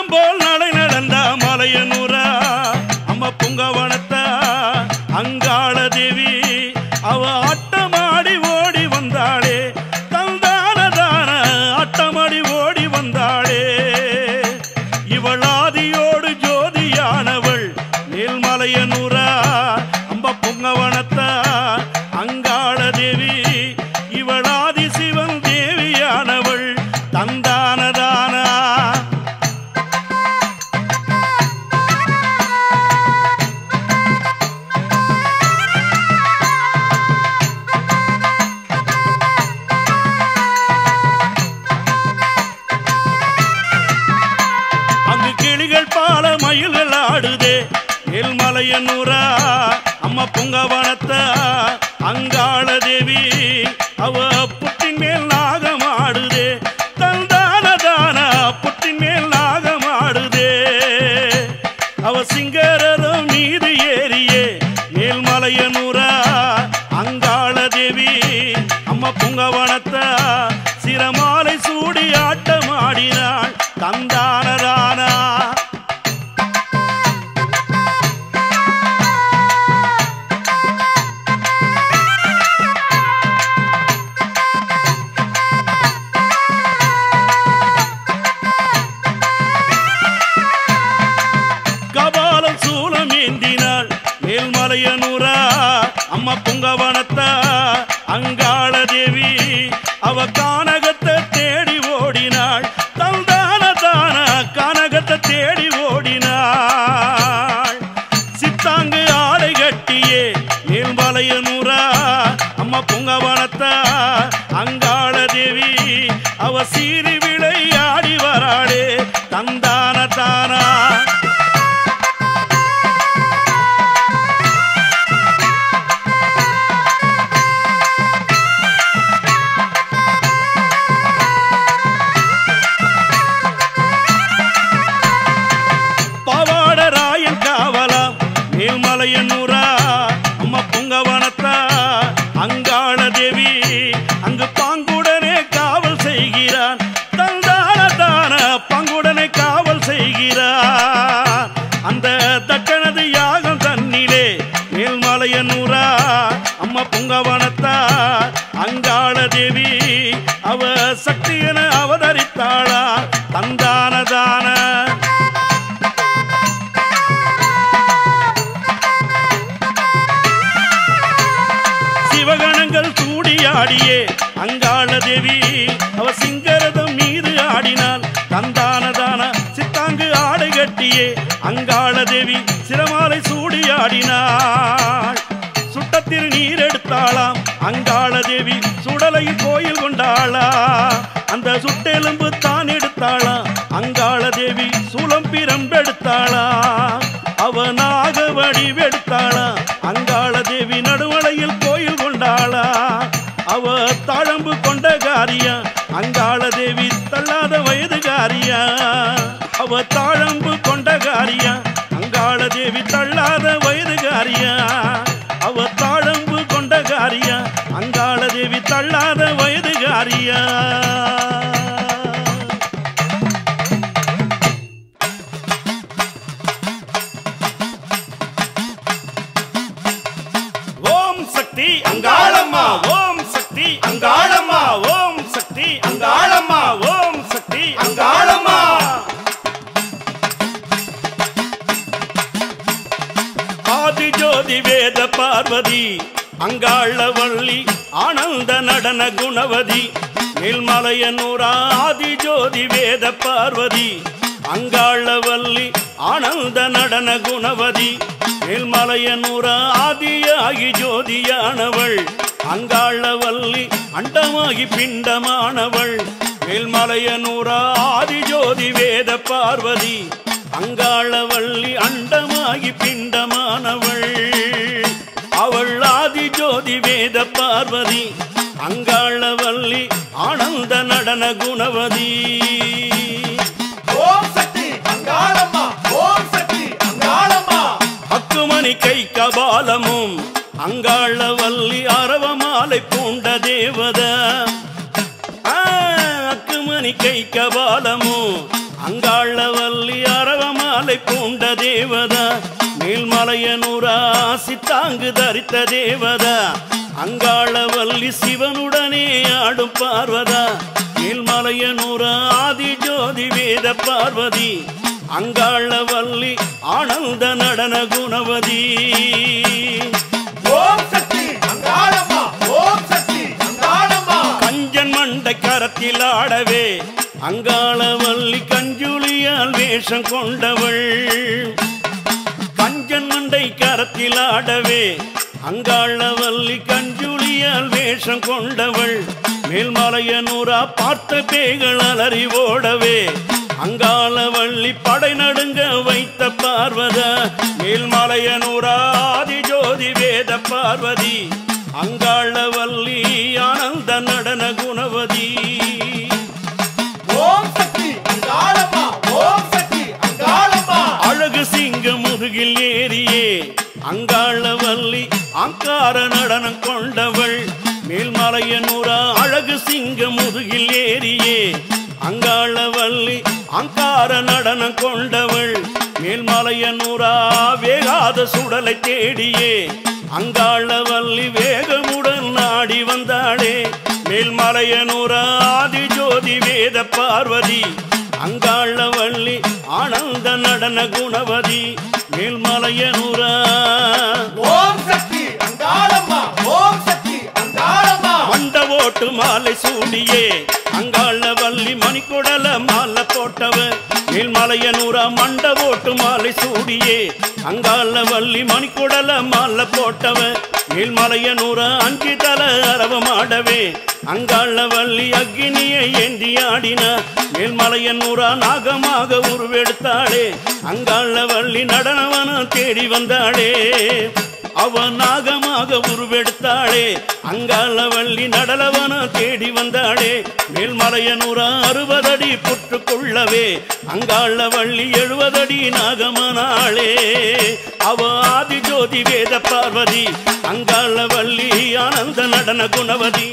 மேகம் போல் நடை நடந்தா மலையனூரா அம்மா புங்கவனத்தா அங்காள தேவி அவ ஆட்டமாடி ஓடி வந்தாளே தந்தான தான ஆட்டமாடி ஓடி வந்தாளே இவள் ஆதியோடு ஜோதியானவள் மேல்மலையனூரா அம்ப புங்கவனத்தா அங்காள தேவி இவள் ஆதி சிவன் தேவியானவள் தந்தானதானா அங்கு கிளிகள் பால மயில்கள் ஆடுதே மேல்மலையனூரா அம்மா புங்கவனத்தா அங்காள தேவி அவ புட்டின் மேல் நாகம் ஆடுதே தந்தான தான புட்டின் மேல் நாகம் ஆடுதே அவ சிங்கரதம் மீது ஏறியே மேல்மலையனூரா அங்காள தேவி அம்மா புங்கவனத்தா சிரமாலை சூடி ஆட்டமாடினாள் தந்தானதானா கபாலம் சூலம் ஏந்தினாள் மேல்மலையனூரா அம்மா புங்கவனத்தா அங்காள தேவி அவ கானகத்தை தேடி ஓடினாள் தந்தான தான கானகத்தை தேடி ஓடினாள் சித்தாங்கு ஆடை கட்டியே மேல்மலையனூரா அம்மா புங்கவனத்தா அங்காள தேவி அவ சீறி விளையாடி வராளே தந்தான தானா பவாடராயன் காவலாம் மேல்மலையனூரா அம்மா புங்கவனத்தா அங்காள தேவி அங்கு பாங்குடனே காவல் செய்கிறான் தந்தான தான பங்குடனே காவல் செய்கிறான் அந்த தக்கனது யாகம் தன்னிலே மேல்மலையனூரா அம்மா புங்கவனத்தா அங்காள தேவி அவ சக்தி என அவதரித்தாளா தந்தான தான சிவகணங்கள் சூடியாடியே அங்காள தேவி அவ சிங்கரதம் மீது ஆடினாள் தந்தானதான சித்தாங்கு ஆடை கட்டியே அங்காள தேவி சிரமாலை சூடியாடினாள் சுட்டத்தில் நீர் எடுத்தாளாம் அங்காள தேவி சுடலை கோயில் கொண்டாளா அந்த சுட்டெலும்பு தான் எடுத்தாளா அங்காள தேவி சூலம் பிரம்பெடுத்தாளா அவனாக வடிவெடுத்தாளா அங்காள தேவி நடுவளையில் கோயில் கொண்டாளா அவ தாழம்பு கொண்ட காரியா அங்காள தேவி தள்ளாத வயது காரியா அவ தாழம்பு கொண்ட காரியா அங்காள தேவி தள்ளாத வயது காரியா அவ தாழம்பு கொண்ட காரியா அங்காள தேவி தள்ளாத வயது காரியா ஓம் சக்தி அங்காளம்மா ஓம் சக்தி அங்காளம்மா ஓம் சக்தி அங்காளம்மா ஓம் சக்தி அங்காளம்மா ஆதிஜோதி வேத பார்வதி அங்காளவள்ளி ஆனந்த நடன குணவதி மேல்மலையனூரா ஆதிஜோதி வேத பார்வதி அங்காளவல்லி ஆனந்த நடன குணவதி மேல்மலையனூரா ஆதியாகி ஜோதியானவள் அங்காளவல்லி அண்டமாகி பிண்டமானவள் மேல்மலையனூரா ஆதிஜோதி வேத பார்வதி அங்காளவள்ளி அண்டமாகி பிண்டமானவள் அவள் ஆதி ஜோதி வேத பார்வதி அங்காளவல்லி ஆனந்த நடன குணவதி ஓம் சக்தி அங்காளம்மா ஓம் சக்தி அங்காளம்மா அக்குமணி கை கபாலமும் அங்காளவல்லி அரவமாலை பூண்ட தேவத ஆ, அக்குமணி கை கபாலமும் அங்காளவல்லி அரவமாலை பூண்ட தேவதா மேல்மலையனூரா சித்தாங்கு தரித்த தேவதா அங்காளவல்லி சிவனுடனே ஆடும் பார்வதா மேல்மலையனூரா ஆதி ஜோதி வேத பார்வதி அங்காளவல்லி ஆனந்த நடன குணவதி ஓம் சக்தி அங்காளம்மா ஓம் சக்தி அங்காளம்மா கஞ்சன் மண்டை கரத்தில் ஆடவே அங்காளவல்லி கஞ்சுளியால் வேஷம் கொண்டவள் கஞ்சன் மண்டை கரத்தில் ஆடவே அங்காளவல்லி கஞ்சுளியால் வேஷம் கொண்டவள் மேல்மலையனூரா பார்த்த பேய்கள் அலறி ஓடவே அங்காளவள்ளி படை நடுங்க வைத்த பார்வதா மேல்மலையனூரா ஆதி ஜோதி வேத பார்வதி அங்காளவல்லி ஆனந்த நடன குணவதி ஓம் சக்தி அங்காளம்மா ஓம் சக்தி அங்காளம்மா அழகு சிங்க முதுகில் ஏறியே அங்காளவல்லி அங்கார நடனம் கொண்டவள் மேல்மலையனூரா அழகு சிங்க முதுகில் ஏறியே அங்காளவல்லி அங்கார நடனம் கொண்டவள் மேல்மலையனூரா வேகாத சுடலை தேடியே அங்காளவல்லி வேகமுடன் நாடி வந்தாளே மேல்மலையனூரா ஆதி ஜோதி வேத பார்வதி அங்காளவள்ளி ஆனந்த நடன குணவதி மேல்மலையனூரா ஓம் சக்தி அங்காளம்மா ஓம் சக்தி அங்காளம்மா மண்ட ஓட்டு மாலை சூடியே அங்காளவல்லி மணிக்குடல மாலை போட்டவ மேல்மலையனூரா மண்ட ஓட்டு மாலை சூடியே அங்காளவல்லி மணிக்குடல மாலை போட்டவ மேல்மலையனூரா அஞ்சு தல அரவமாடவே அங்காளவல்லி அக்னியை ஏந்தி ஆடினா மேல்மலையனூரா நாகமாக உருவெடுத்தாளே அங்காளவல்லி நடனவனம் தேடி வந்தாளே அவ நாகமாக உருவெடுத்தாளே அங்காளவள்ளி நடலவன தேடி வந்தாளே மேல்மலையனூரா அறுபதடி புற்றுக்கொள்ளவே அங்காளவள்ளி எழுபதடி நாகமனாளே அவ ஆதி ஜோதி வேத பார்வதி அங்காளவள்ளி ஆனந்த நடன குணவதி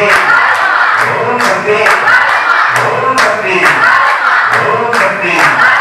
Thank you.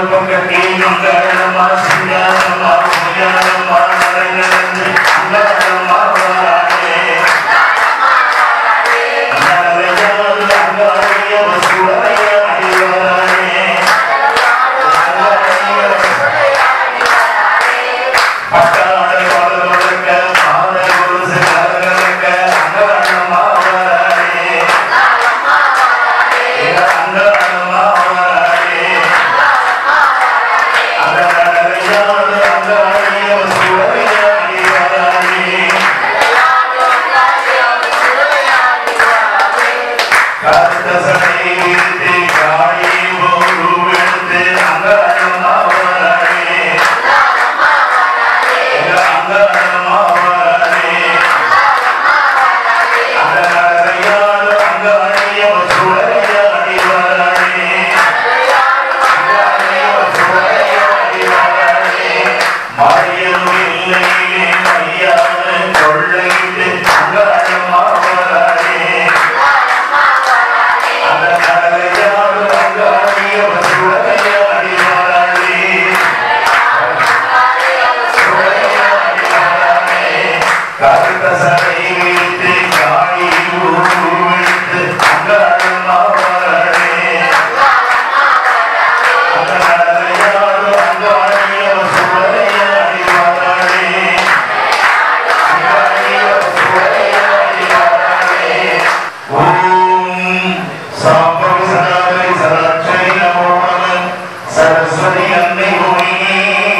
சரஸ்வதி அன்னை மொழி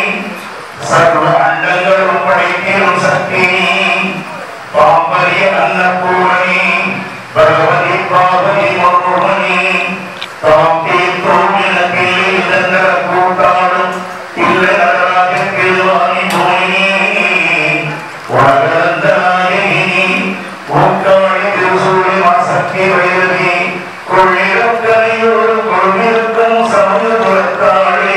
சர்வ அண்டங்களும் படைத்திடும் சக்தி பாம்பரிய அன்னபூரணி பகவதி பாவதி மோகனி தாம்பி தோமினத்தில் இதந்தர கூட்டாடும் இல்லை நடராஜ கிருவாணி மொழி உலகளந்த நாயகினி ஊக்காளி திருசூழி மாசக்தி வைரவி கொள்ளிடம் கரையோடு கொள்ளிருக்கும் சமய புறத்தாளே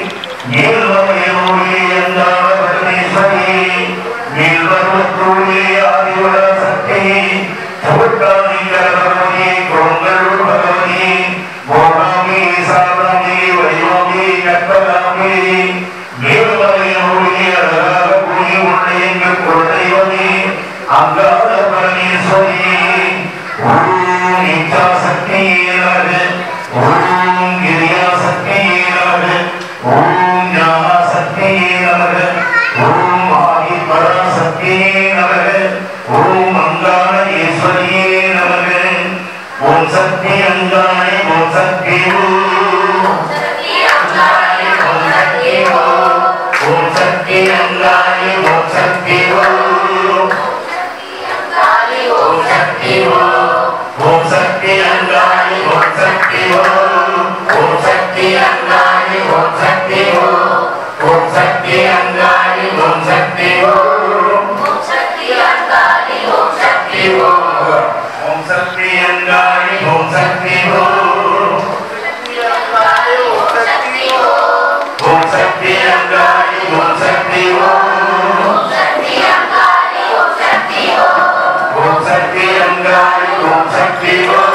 நீல்வமையோடி என்றான பரமேஸ்வரி நீல்வருவத்தூளே ஆதிவர சக்தி தோட்டாணி கரபகவதி கொங்கருள் பகவதி மோகாமி சாதாமி வையோகி கற்பகாமி நீல்வமையோடி அழகாக குடி உள்ள எங்கள் குலதெய்வமே அங்காத பரமேஸ்வரி ஓம் இச்சாசக்தி நமக ஓம் கிரியாசக்தி நமக ஓம் ஞானாசக்தி நமக ஓம் ஆதி பராசக்தி நமக ஓம் அங்கான ஈஸ்வரியே நமக ஓம் சக்தி அங்காணி ஓம் சக்தி ஓம் ஓம் சக்தி அங்காணி ஓம் சக்தி ஓம் ஓம் சக்தி ஓம் சக்தி அங்காணி ஓம் சக்தி ஓம் சக்தி அங்காணி ஓம் சக்தி ஓம் சக்தி அங்காணி ஓம் சக்தி ஓம் சக்தி அங்காணி ஓம் சக்தி ஓம் சக்தி அங்காணி ஓம் சக்தி ஓம் சக்தி அங்காணி ஓம் சக்தி ஓம் சக்தி அங்காணி ஓம் சக்தி ஓம்